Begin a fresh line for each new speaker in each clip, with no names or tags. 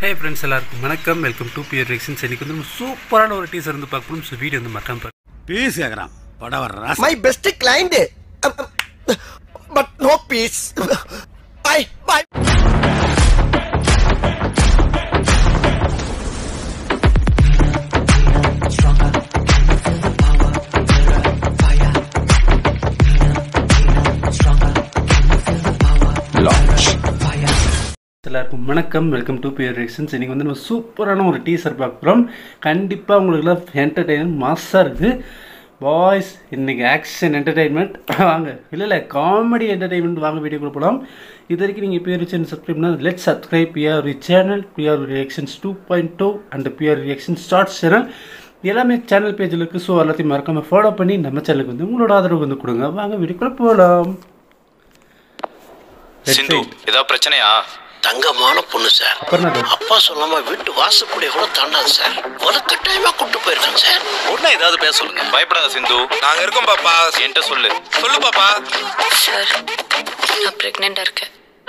Hey friends எல்லாருக்கும் வணக்கம் welcome to peer reactions இன்னைக்கு வந்து நம்ம சூப்பரான ஒரு டீசர் வந்து பார்க்கணும் ஸோ வீடியோ வந்து மறக்காம பாருங்க
பீஸ் கேக்குறான் படம் வர்ற
my best client Um, um, but no peace bye bye
எல்லாருக்கும் வணக்கம் வெல்கம் டு பியர் ரியாக்ஷன்ஸ் இன்னைக்கு வந்து நம்ம சூப்பரான ஒரு டீசர் பார்க்குறோம் கண்டிப்பாக உங்களுக்குலாம் என்டர்டெயின்மெண்ட் மாஸாக இருக்குது பாய்ஸ் இன்னைக்கு ஆக்ஷன் என்டர்டெயின்மெண்ட் வாங்க இல்லை இல்லை காமெடி என்டர்டெயின்மெண்ட் வாங்க வீடியோ போகலாம் இது வரைக்கும் நீங்கள் பியர் சேனல் சப்ஸ்கிரைப் பண்ணால் let subscribe PR channel PR reactions two point two and PR reaction start channel எல்லாமே சேனல் பேஜில் இருக்குது ஸோ எல்லாத்தையும் மறக்காமல் ஃபாலோ பண்ணி நம்ம சேனலுக்கு வந்து உங்களோட ஆதரவு வந்து கொடுங்க வாங்க வீடியோக்குள்ளே போகலாம்
சிந்து ஏதாவது பிரச்சனையா
தங்கமான பொண்ணு சார்
அப்புறம் என்ன
அப்பா சொல்லாம வீட்டு வாசப்படிய கூட தாண்டாது சார் வலுக்கட்டாயமா கூட்டு போயிருக்கேன் சார்
உடனே ஏதாவது பேச சொல்லுங்க பயப்படாத சிந்து நாங்க இருக்கோம் பாப்பா என்கிட்ட சொல்லு சொல்லு பாப்பா
சார் நான் ப்ரெக்னெண்டாக இருக்கேன்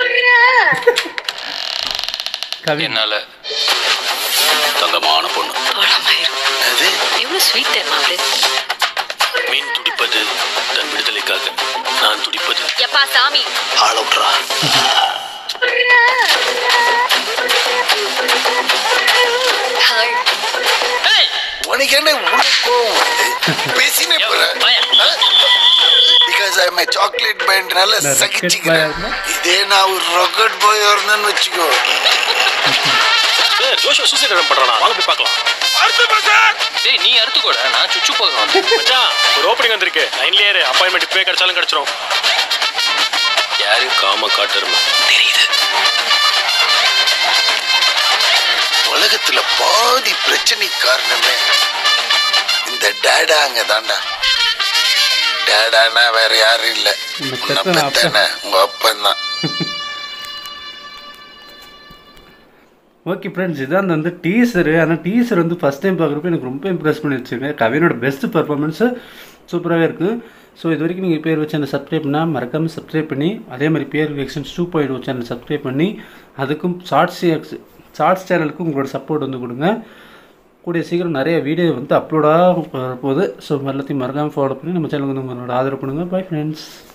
கவி
என்னால தங்கமான பொண்ணு
போலாமாயிரும்
அது
எவ்வளோ ஸ்வீட் தெரியுமா அப்படி
மீன் துடிப்பது தன் விடுதலைக்காக நான் துடிப்பது
எப்பா சாமி
ஆள விட்றா
ஹாய்
உனக்கு என்ன உள்ள கோவம் வருது? பேசினே போற பிகாஸ் ஐ மை சாக்லேட் பேண்ட்னால
நான் rocket boy-ஆ
சகிச்சுக்கிறேன்
இருந்தா?
இதே நான் ஒரு ராக்கெட் பாய் இருந்தேன்னு வச்சுக்கோ
ஜோஷுவா சூசைட் பண்றானா வாங்க போய் பார்க்கலாம்
டேய் நீ அறுத்து கூட நான் சுச்சு போக வந்தேன்
மச்சான் ஒரு ஓப்பனிங் வந்திருக்கு லைன்லயே இரு அப்பாயின்மெண்ட் இப்பவே கிடைச்சாலும் கிடைச்சிரும் யாரு காம காட்டருமா
தெரியுது உலகத்துல பாதி பிரச்சனை காரணமே இந்த டேடாங்க தாண்டா டேடானா வேற யாரும் இல்ல
உன்னை
உன்னை
பெத்த அப்பா.
பெத்தானே உங்க அப்பன் தான்
ஓகே ஃப்ரெண்ட்ஸ் இதான் வந்து டீசரு ஆனால் டீசர் வந்து ஃபஸ்ட் டைம் பார்க்குறப்ப எனக்கு ரொம்ப இம்ப்ரெஸ் பண்ணி வச்சுருங்க கவினோட பெஸ்ட் பர்ஃபார்மன்ஸு சூப்பராகவே இருக்குது ஸோ இது வரைக்கும் நீங்கள் பேர் சேனல் சப்ஸ்கிரைப் பண்ணால் மறக்காமல் சப்ஸ்கிரைப் பண்ணி அதே மாதிரி பேர் reactions two point O channel subscribe பண்ணி அதுக்கும் ஷார்ட்ஸ் ஷார்ட்ஸ் சேனலுக்கும் உங்களோட சப்போர்ட் வந்து கொடுங்க கூடிய சீக்கிரம் நிறைய வீடியோ வந்து அப்லோடாக போகுது ஸோ எல்லாத்தையும் மறக்காமல் ஃபாலோ பண்ணி நம்ம சேனலுக்கு வந்து உங்களோட ஆதரவு பண்ணுங்கள் பை ஃப்ரெண்ட்ஸ்